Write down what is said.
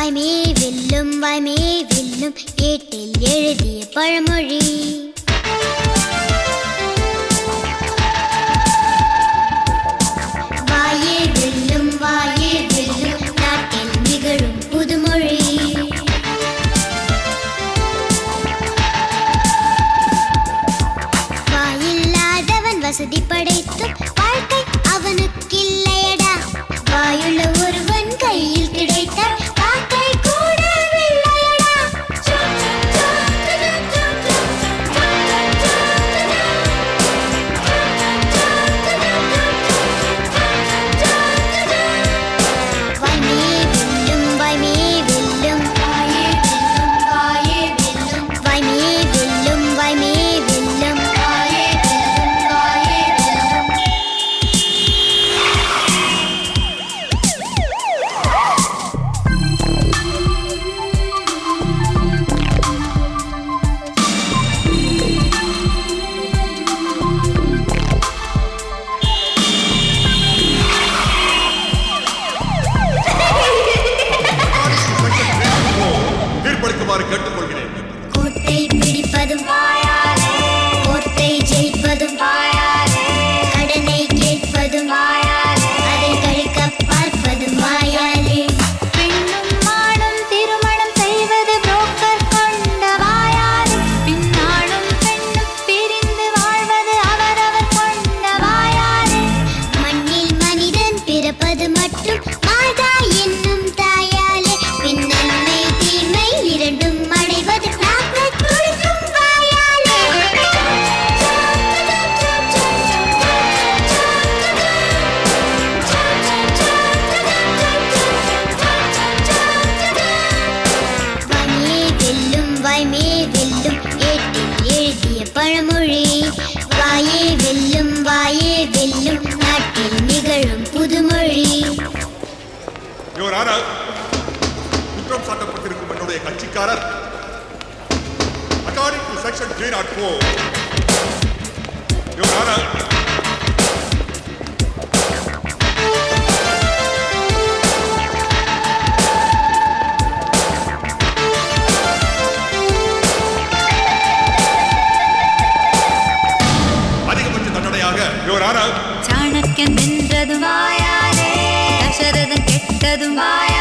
வாய்மே வெல்லும் வாய்மே வெல்லும் ஏட்டில் எழுதிய பழமொழி வாயே வெல்லும் வாயே வெல்லும் நாட்டில் நிகழும் புதுமொழி வாயில்லாதவன் வசதி படைத்தும் வாழ்க்கை அவனுக்கில்லையடா வாயுள்ள ஒருவன் கையில் கிடைத்தால் வாழ்க்கை கூட வெள்ளையடா வாய்மே வெல்லும் வாய்மே வெல்லும் வாயே வெல்லும் வாயே வெல்லும் வாய்மே வெல்லும் வாய்மே வெல்லும் வாயே வெல்லும் வாயே வெல்லும் தீர்ப்பளிக்குமாறு கேட்டுக்கொள்கிறேன் கோட்டை பிடிப்பதும் வாயாலே கோட்டை ஜெயிப்பதும் வாயாலே கடனை கேட்பதும் வாயாலே அதை கழிக்க பார்ப்பதும் வாயாலே பெண்ணும் மானும் திருமணம் செய்வது புரோக்கர் கொண்ட வாயாலே பின்னாலும் பெண்ணும் பிரிந்து வாழ்வது அவரவர் கொண்ட வாயாலே மண்ணில் மனிதன் பிறப்பது மட்டும் மாதா என்னும் தாயாலே பின் நன்மை தீமை இரண்டும் அடைவது நாங்கள் கொடுக்கும் வாயாலே வாய்மே வெல்லும் வாய்மே வெல்லும் ஏட்டில் எழுதிய பழமொழி வாயே வெல்லும் வாயே வெல்லும் நாட்டில் நிகழும் புதுமொழி இவர் ஆனால் குற்றம் சாட்டப்பட்டிருக்கும் என்னுடைய கட்சிக்காரர் according to section three not four இவர் ஆனால் அதிகபட்ச தண்டனையாக இவர் ஆனால் சாணக்கியன் வென்றதும் வாயாலே தசரதன் கெட்டதும் வாயாலே